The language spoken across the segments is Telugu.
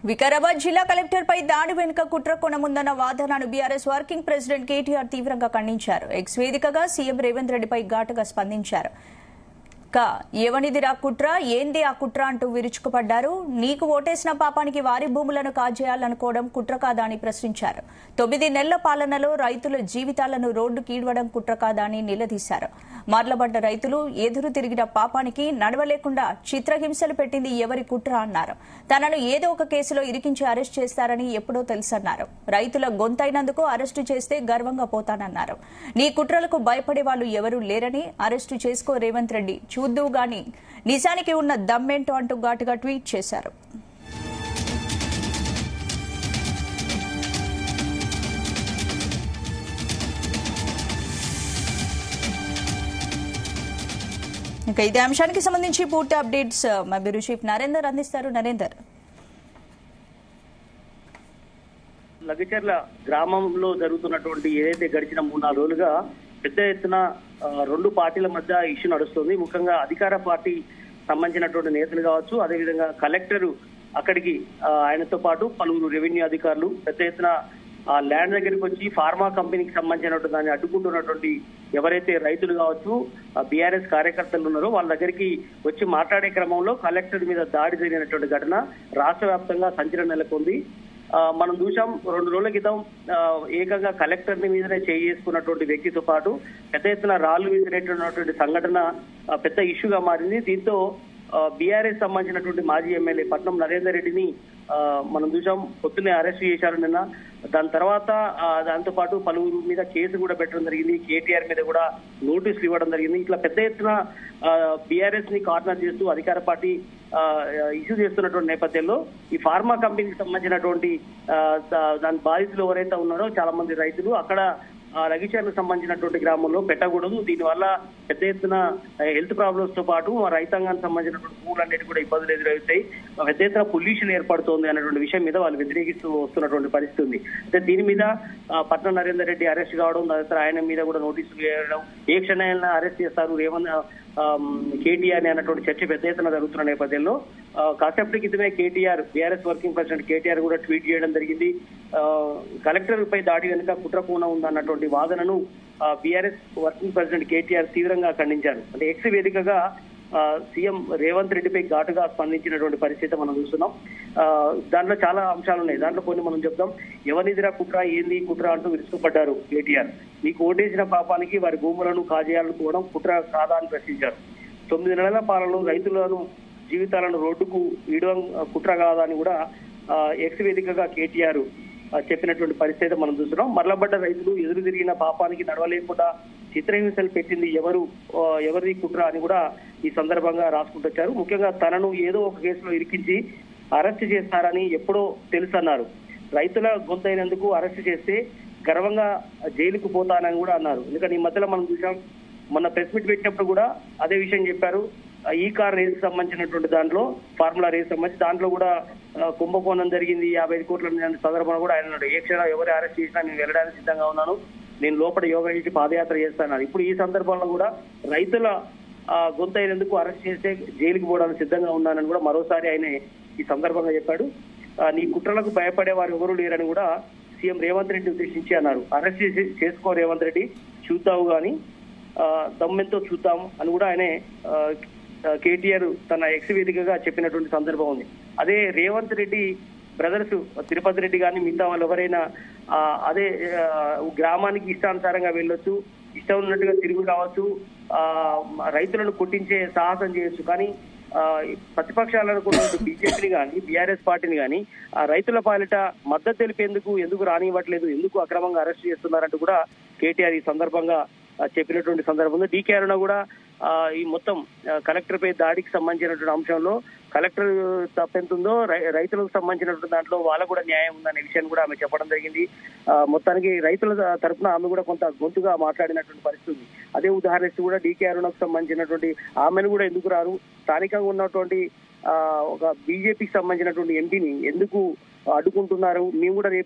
వికారాబాద్ జిల్లా కలెక్టర్ పై దాడి వెనుక కుట్ర కొనముందన్న వాదనను బీఆర్ఎస్ వర్కింగ్ ప్రెసిడెంట్ కేటీఆర్ తీవ్రంగా ఖండించారు ఎక్స్ వేదికగా సీఎం రేవంత్ రెడ్డిపై ఘాటుగా స్పందించారు కా ఎవనిదిరా కుట్ర ఏంది ఆ కుట్ర అంటూ విరుచుకుపడ్డారు నీకు ఓటేసిన పాపానికి వారి భూములను కాజేయాలనుకోవడం కుట్ర కాదా అని ప్రశ్నించారు తొమ్మిది నెలల పాలనలో రైతుల జీవితాలను రోడ్డు కీడవడం కుట్ర కాదా అని నిలదీశారు మార్లబడ్డ రైతులు ఎదురు తిరిగిన పాపానికి నడవలేకుండా చిత్రహింసలు పెట్టింది ఎవరి కుట్ర అన్నారు తనను ఏదో ఒక కేసులో ఇరికించి అరెస్ట్ చేస్తారని ఎప్పుడో తెలుసన్నారు రైతుల గొంతైనందుకు అరెస్టు చేస్తే గర్వంగా పోతానన్నారు నీ కుట్రలకు భయపడే వాళ్ళు ఎవరూ లేరని అరెస్టు చేసుకో రేవంత్ రెడ్డి చూద్దువు గాని నిజానికి ఉన్న దమ్మేంటో అంటూ ఘాటుగా ట్వీట్ చేశారు ఇక ఇదే అంశానికి సంబంధించి పూర్తి అప్డేట్స్ మా బ్యూరో చీఫ్ నరేందర్ అందిస్తారు నరేందర్ లగచర్ల గ్రామంలో జరుగుతున్నటువంటి ఏదైతే గడిచిన మూడు నాలుగు రోజులుగా పెద్ద ఎత్తున ఆ, రెండు పార్టీల మధ్య ఇష్యూ నడుస్తుంది ముఖ్యంగా అధికార పార్టీ సంబంధించినటువంటి నేతలు కావచ్చు అదేవిధంగా కలెక్టర్ అక్కడికి ఆ, ఆయనతో పాటు పలువురు రెవెన్యూ అధికారులు పెద్ద ఎత్తున ఆ ల్యాండ్ దగ్గరికి వచ్చి ఫార్మా కంపెనీకి సంబంధించినటువంటి దాన్ని అడ్డుకుంటున్నటువంటి ఎవరైతే రైతులు కావచ్చు బీఆర్ఎస్ కార్యకర్తలు ఉన్నారో వాళ్ళ దగ్గరికి వచ్చి మాట్లాడే క్రమంలో కలెక్టర్ మీద దాడి జరిగినటువంటి ఘటన రాష్ట్ర వ్యాప్తంగా సంచలనం నెలకొంది ఆ, మనం చూసాం రెండు రోజుల క్రితం ఆ, ఏకంగా కలెక్టర్ ని మీదనే చేసుకున్నటువంటి వ్యక్తితో పాటు పెద్ద ఎత్తున రాళ్లు విసిరేటటువంటి సంఘటన ఆ, పెద్ద ఇష్యూగా మారింది దీంతో బీఆర్ఎస్ సంబంధించినటువంటి మాజీ ఎమ్మెల్యే పట్నం నరేందర్ రెడ్డిని ఆ, మనం చూసాం పొద్దున్నే అరెస్ట్ చేశారు నిన్న దాని తర్వాత ఆ, దాంతో పాటు పలువురు మీద కేసు కూడా పెట్టడం జరిగింది కేటీఆర్ మీద కూడా నోటీసులు ఇవ్వడం జరిగింది ఇట్లా పెద్ద ఎత్తున బీఆర్ఎస్ ని కార్నర్ చేస్తూ అధికార పార్టీ ఇష్యూ చేస్తున్నటువంటి నేపథ్యంలో ఈ ఫార్మా కంపెనీకి సంబంధించినటువంటి ఆ, దా- దాని బాధితులు ఎవరైతే ఉన్నారో చాలా మంది రైతులు అక్కడ ఆ రగిచర్లకు సంబంధించినటువంటి గ్రామంలో పెట్టకూడదు దీనివల్ల పెద్ద ఎత్తున హెల్త్ ప్రాబ్లమ్స్ తో పాటు ఆ రైతాంగానికి సంబంధించినటువంటి భూములన్నిటి కూడా ఇబ్బందులు ఎదురవుతాయి ఆ పెద్ద ఎత్తున పొల్యూషన్ ఏర్పడుతోంది అనేటువంటి విషయం మీద వాళ్ళు వ్యతిరేకిస్తూ వస్తున్నటువంటి పరిస్థితి ఉంది అయితే దీని మీద ఆ, పట్నం నరేందర్ రెడ్డి అరెస్ట్ కావడం తదితర ఆయన మీద కూడా నోటీసులు వేయడం ఏ క్షణాన్ని అరెస్ట్ చేస్తారు రేవంత్ కేటీఆర్ అన్నటువంటి చర్చ పెద్ద ఎత్తున జరుగుతున్న నేపథ్యంలో ఆ, కాసేపటి క్రితమే కేటీఆర్ బీఆర్ఎస్ వర్కింగ్ ప్రెసిడెంట్ కేటీఆర్ కూడా ట్వీట్ చేయడం జరిగింది ఆ, కలెక్టర్ పై దాడి వెనుక కుట్రపూన ఉందన్నటువంటి వాదనను బీఆర్ఎస్ వర్కింగ్ ప్రెసిడెంట్ కేటీఆర్ తీవ్రంగా ఖండించారు అంటే ఎక్స్ వేదికగా ఆ, సీఎం రేవంత్ రెడ్డిపై ఘాటుగా స్పందించినటువంటి పరిస్థితి మనం చూస్తున్నాం ఆ, దాంట్లో చాలా అంశాలు ఉన్నాయి దాంట్లో కొన్ని మనం చెప్దాం ఎవరిదిరా కుట్ర ఏంది కుట్ర అంటూ విరుచుకుపడ్డారు కేటీఆర్ మీకు ఓటేసిన పాపానికి వారి భూములను కాజేయాలనుకోవడం కుట్ర కాదా అని ప్రశ్నించారు తొమ్మిది నెలల పాలనలో రైతులను జీవితాలను రోడ్డుకు ఈడడం కుట్ర కాదా అని కూడా ఆ, ఎక్స్ వేదికగా కేటీఆర్ ఆ, చెప్పినటువంటి పరిస్థితి మనం చూస్తున్నాం మరలబడ్డ రైతులు ఎదురు తిరిగిన పాపానికి నడవలేకుండా చిత్రహింసలు పెట్టింది ఎవరు ఆ, ఎవరిది కుట్ర అని కూడా ఈ సందర్భంగా రాసుకుంటూ వచ్చారు ముఖ్యంగా తనను ఏదో ఒక కేసులో ఇరికించి అరెస్ట్ చేస్తారని ఎప్పుడో తెలుసన్నారు రైతుల గొంతైనందుకు అరెస్ట్ చేస్తే గర్వంగా జైలుకు పోతానని కూడా అన్నారు ఎందుకంటే ఈ మధ్యలో మనం చూసాం మొన్న ప్రెస్ మీట్ పెట్టినప్పుడు కూడా అదే విషయం చెప్పారు ఆ, ఈ కార్ రేస్ సంబంధించినటువంటి దాంట్లో ఫార్ములా రేస్ సంబంధించి దాంట్లో కూడా ఆ, కుంభకోణం జరిగింది యాభై ఐదు కోట్ల మీద సందర్భంలో కూడా ఆయన అన్నాడు ఏ క్షణం ఎవరు అరెస్ట్ చేసినా నేను వెళ్ళడానికి సిద్ధంగా ఉన్నాను నేను లోపల యోగా చేసి పాదయాత్ర చేస్తాను ఇప్పుడు ఈ సందర్భంలో కూడా రైతుల ఆ, గొంతు అయినందుకు అరెస్ట్ చేస్తే జైలుకి పోవడానికి సిద్ధంగా ఉన్నానని కూడా మరోసారి ఆయన ఈ సందర్భంగా చెప్పాడు ఆ, నీ కుట్రలకు భయపడే వారు ఎవరు లేరని కూడా సీఎం రేవంత్ రెడ్డి ఉద్దేశించి అన్నారు అరెస్ట్ చేసి చేసుకో రేవంత్ రెడ్డి చూద్దావు గాని ఆ, దమ్మెంతో చూద్దాం అని కూడా ఆయనే ఆ, ఆ, కేటీఆర్ తన ఎక్స్ వేదికగా చెప్పినటువంటి సందర్భం ఉంది అదే రేవంత్ రెడ్డి బ్రదర్స్ తిరుపతి రెడ్డి కానీ మిగతా వాళ్ళు ఎవరైనా ఆ, అదే ఆ, గ్రామానికి ఇష్టానుసారంగా వెళ్ళొచ్చు ఇష్టం ఉన్నట్టుగా తిరిగి రావచ్చు ఆ, రైతులను కొట్టించే సాహసం చేయొచ్చు కానీ ఆ, ప్రతిపక్షాలను కూడా బీజేపీని కానీ బీఆర్ఎస్ పార్టీని కానీ ఆ రైతుల పాలిట మద్దతు తెలిపేందుకు ఎందుకు రానివ్వట్లేదు ఎందుకు అక్రమంగా అరెస్ట్ చేస్తున్నారంటూ కూడా కేటీఆర్ ఈ సందర్భంగా ఆ, చెప్పినటువంటి సందర్భం ఉంది డీకే అరుణ కూడా ఆ, ఈ మొత్తం ఆ, కలెక్టర్ పై దాడికి సంబంధించినటువంటి అంశంలో కలెక్టర్ తప్పెంతుందో రై- రైతులకు సంబంధించినటువంటి దాంట్లో వాళ్ళకు కూడా న్యాయం ఉందనే విషయాన్ని కూడా ఆమె చెప్పడం జరిగింది ఆ, మొత్తానికి రైతుల తరఫున ఆమె కూడా కొంత గొంతుగా మాట్లాడినటువంటి పరిస్థితి ఉంది అదే ఉదాహరణ ఇస్తూ కూడా డీకే అరుణకు సంబంధించినటువంటి ఆమెను కూడా ఎందుకు రారు స్థానికంగా ఉన్నటువంటి ఆ, ఒక బీజేపీకి సంబంధించినటువంటి ఎంపీని ఎందుకు అడ్డుకుంటున్నారు మేము కూడా రేపు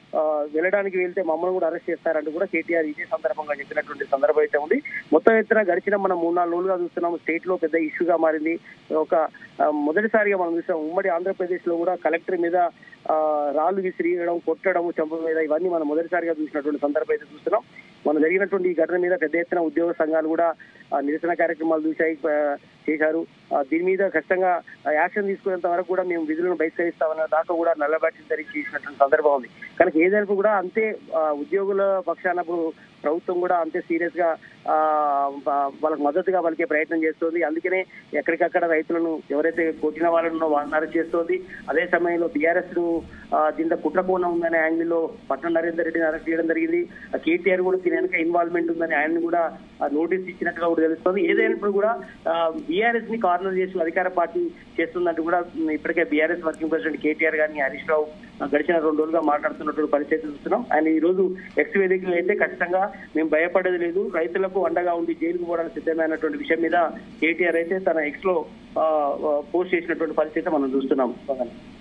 ఆ, వెళ్ళడానికి వెళ్తే మమ్మల్ని కూడా అరెస్ట్ చేస్తారంటూ కూడా కేటీఆర్ ఇదే సందర్భంగా చెప్పినటువంటి సందర్భం అయితే ఉంది మొత్తం ఎత్తున గడిచిన మనం మూడు నాలుగు రోజులుగా చూస్తున్నాం స్టేట్ లో పెద్ద ఇష్యూగా మారింది ఒక ఆ, మొదటిసారిగా మనం చూసాం ఉమ్మడి ఆంధ్రప్రదేశ్ లో కూడా కలెక్టర్ మీద ఆ, రాళ్లు విసిరియడం కొట్టడం చంప మీద ఇవన్నీ మనం మొదటిసారిగా చూసినటువంటి సందర్భం అయితే చూస్తున్నాం మనం జరిగినటువంటి ఈ ఘటన మీద పెద్ద ఎత్తున ఉద్యోగ సంఘాలు కూడా ఆ, నిరసన కార్యక్రమాలు చూశాయి ఆ, చేశారు ఆ, దీని మీద ఖచ్చితంగా ఆ, యాక్షన్ తీసుకునేంత వరకు కూడా మేము విధులను బహిష్కరిస్తామన్న దాకా కూడా నల్ల బ్యాటరీ ధరించి చేసినటువంటి సందర్భం ఉంది కనుక ఏదైనా కూడా అంతే ఆ, ఉద్యోగుల పక్షాన ఇప్పుడు ప్రభుత్వం కూడా అంతే సీరియస్ గా ఆ, వా- వాళ్ళకి మద్దతుగా పలికే ప్రయత్నం చేస్తోంది అందుకనే ఎక్కడికక్కడ రైతులను ఎవరైతే కొట్టిన వాళ్ళను వాళ్ళని అరెస్ట్ చేస్తోంది అదే సమయంలో బీఆర్ఎస్ ను ఆ, దీంట్లో కుట్రకోణం ఉందనే యాంగిల్ లో పట్నం నరేందర్ రెడ్డిని అరెస్ట్ చేయడం జరిగింది ఆ కేటీఆర్ కూడా దీని వెనక ఇన్వాల్వ్మెంట్ ఉందని ఆయన కూడా ఆ, నోటీస్ ఇచ్చినట్టుగా కూడా తెలుస్తోంది ఏదైనప్పుడు కూడా బీఆర్ఎస్ ని కార్నర్ చేసి అధికార పార్టీ చేస్తుందంటూ కూడా ఉమ్, ఇప్పటికే బీఆర్ఎస్ వర్కింగ్ ప్రెసిడెంట్ కేటీఆర్ గారిని హరీష్ రావు ఆ, గడిచిన రెండు రోజులుగా మాట్లాడుతున్నటువంటి పరిస్థితి చూస్తున్నాం ఆయన ఈ రోజు ఎక్స్ వేదికలు అయితే ఖచ్చితంగా మేము భయపడేది లేదు రైతులకు అండగా ఉండి జైలుకు పోవడానికి సిద్ధమైనటువంటి విషయం మీద కేటీఆర్ అయితే తన ఎక్స్ లో ఆ, ఆ, పోస్ట్ చేసినటువంటి పరిస్థితి మనం చూస్తున్నాం